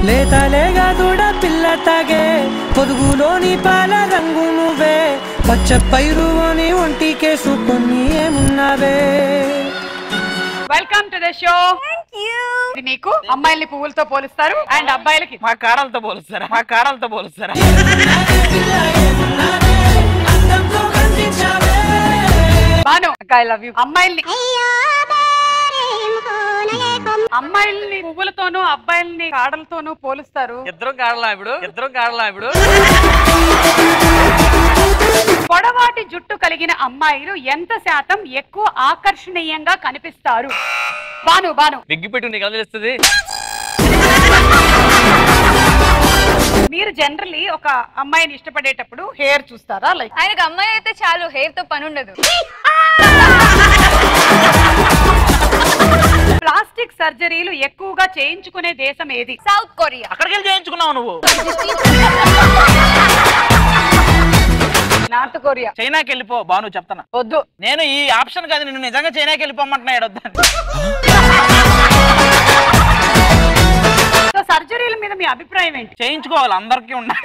లేత లేగా దూడ పిల్ల తాగే పొదుగులోని పాల రంగు నువ్వే పచ్చ పైరు అని ఒంటికేసుకొని ఏమున్నావే వెల్కమ్ టు ద షో ఇది నీకు అమ్మాయిల్ని పువ్వులతో పోలుస్తారు అండ్ అబ్బాయిలకి మా కాడలతో పోలుస్తారా మా కాడలతో పోలుస్తారా బాను ఐ లవ్ యూ అమ్మాయిల్ని అమ్మాయిల్ని పువ్వులతోనూ అబ్బాయిల్ని కాడలతోనూ పోలుస్తారు ఇద్దరం కాడలా ఇప్పుడు ఇద్దరం కాడలా ఇప్పుడు పొడవాటి జుట్టు కలిగిన అమ్మాయిలు ఎంత శాతం ఎక్కువ ఆకర్షణీయంగా కనిపిస్తారు బాను బాను బిగ్గి పెట్టు నీకు ఎలా తెలుస్తుంది మీరు జనరలీ ఒక అమ్మాయిని ఇష్టపడేటప్పుడు హెయిర్ చూస్తారా లైక్ ఆయనకు అమ్మాయి అయితే చాలు హెయిర్ తో పని ఉండదు ప్లాస్టిక్ సర్జరీలు ఎక్కువగా చేయించుకునే దేశం ఏది సౌత్ కొరియా అక్కడికి వెళ్ళి చేయించుకున్నావు నువ్వు నార్త్ కొరియా చైనాకి వెళ్ళిపో బాను చెప్తాను వద్దు నేను ఈ ఆప్షన్ కాదు నిన్ను నిజంగా చైనాకి వెళ్ళిపోమంటున్నా వద్దని సో సర్జరీల మీద మీ అభిప్రాయం ఏంటి చేయించుకోవాలి అందరికీ ఉండాలి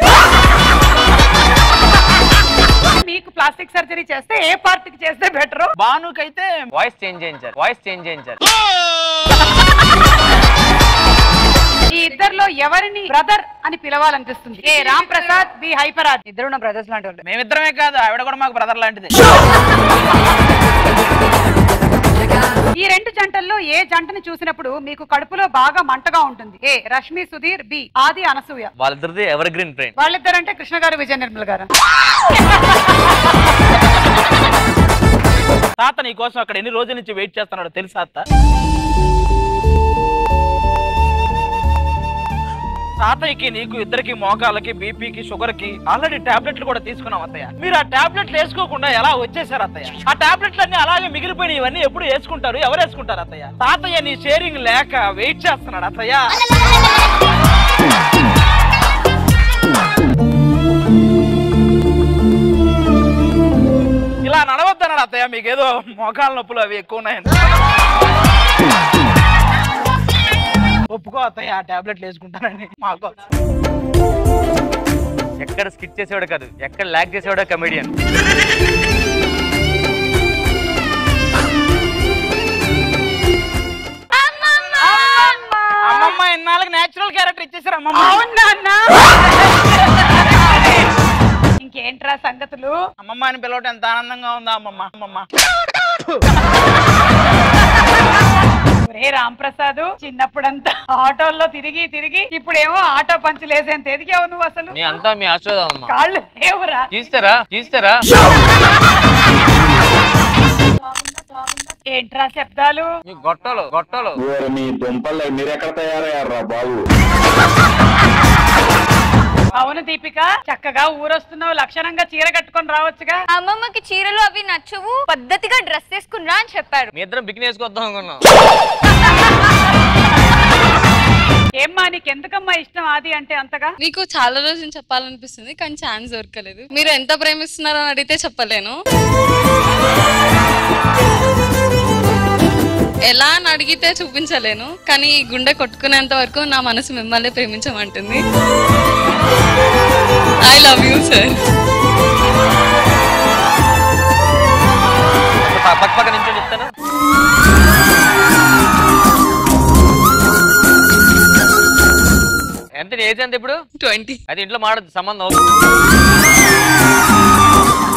మీకు ప్లాస్టిక్ సర్జరీ చేస్తే ఏ పార్ట్ కి చేస్తే బెటర్ బానుకైతే వాయిస్ చేంజ్ చేయించారు వాయిస్ చేంజ్ చేయించారు ఈ ఇద్దరిలో ఎవరిని బ్రదర్ అని పిలవాలనిపిస్తుంది ఏ రామ్ ప్రసాద్ బి హైపరాజ్ ఇద్దరు నా బ్రదర్స్ లాంటి వాళ్ళు మేమిద్దరమే కాదు ఆవిడ కూడా మాకు బ్రదర్ లాంటిది ఈ రెండు జంటల్లో ఏ జంటని చూసినప్పుడు మీకు కడుపులో బాగా మంటగా ఉంటుంది ఏ రష్మి సుధీర్ బి ఆది అనసూయ వాళ్ళిద్దరిది ఎవర్ గ్రీన్ ఫ్రెండ్ వాళ్ళిద్దరంటే కృష్ణ గారు విజయ నిర్మల్ గారు తాత నీ కోసం అక్కడ ఎన్ని రోజుల నుంచి వెయిట్ చేస్తున్నాడో తెలుసా అత్త తాతయ్యకి నీకు ఇద్దరికి మోకాలకి బీపీకి షుగర్ కి ఆల్రెడీ టాబ్లెట్లు కూడా తీసుకున్నాం అత్తయ్య మీరు ఆ టాబ్లెట్లు వేసుకోకుండా ఎలా వచ్చేసారు అత్తయ్య ఆ టాబ్లెట్లు అన్ని అలాగే మిగిలిపోయిన ఇవన్నీ ఎప్పుడు వేసుకుంటారు ఎవరు వేసుకుంటారు అత్తయ్య తాతయ్య నీ షేరింగ్ లేక వెయిట్ చేస్తున్నాడు అత్తయ్య ఇలా నడవద్దన్నాడు అత్తయ్య మీకేదో మోకాల నొప్పులు అవి ఎక్కువ ఉన్నాయని ఒప్పుకో అత్తయ్య ఆ టాబ్లెట్లు వేసుకుంటానని మాకు ఎక్కడ స్కిట్ చేసేవాడు కాదు ఎక్కడ లాగ్ చేసేవాడు కమెడియన్ అమ్మమ్మ ఇన్నాళ్ళకి నేచురల్ క్యారెక్టర్ ఇచ్చేసారు అమ్మమ్మ అవునా అన్నా? ఇంకేంట్రా సంగతులు అమ్మమ్మ అని పిలవటం ఎంత ఆనందంగా ఉందా అమ్మమ్మ అమ్మమ్మ ఒరే రామ్ ప్రసాద్ చిన్నప్పుడంతా ఆటోల్లో తిరిగి తిరిగి ఇప్పుడేమో ఆటో పంచులేసేంత ఎదిగావు నువ్వు అసలు మీ అంతా మీ ఆశీర్వాదం అమ్మా కాళ్ళు లేవురా తీస్తారా తీస్తారా ఏంట్రా శబ్దాలు మీ గొట్టలు గొట్టలు ఓరి మీ దుంపలు మీరెక్కడ తయారయ్యారా బాబు అవును దీపిక చక్కగా ఊరొస్తున్నావు లక్షణంగా చీర కట్టుకొని రావచ్చుగా అమ్మమ్మకి చీరలు అవి నచ్చవు పద్ధతిగా డ్రెస్ వేసుకున్నా అని చెప్పారు మీ ఇద్దరం బిగిన్ వేసుకొద్దాం అనుకున్నాం ఏమ్మా నీకెందుకమ్మా ఇష్టం ఆది అంటే అంతగా మీకు చాలా రోజులు నుంచి చెప్పాలనిపిస్తుంది కానీ ఛాన్స్ దొరకలేదు మీరు ఎంత ప్రేమిస్తున్నారో అని అడిగితే చెప్పలేను ఎలా అని అడిగితే చూపించలేను కానీ ఈ గుండె కొట్టుకునేంత వరకు నా మనసు మిమ్మల్ని ప్రేమించమంటుంది ఐ లవ్ యూ సార్ పక్క పక్క నుంచి చెప్తాను ఎంత నీ ఏజ్ ఎంత ఇప్పుడు ట్వంటీ అది ఇంట్లో మాడదు సంబంధం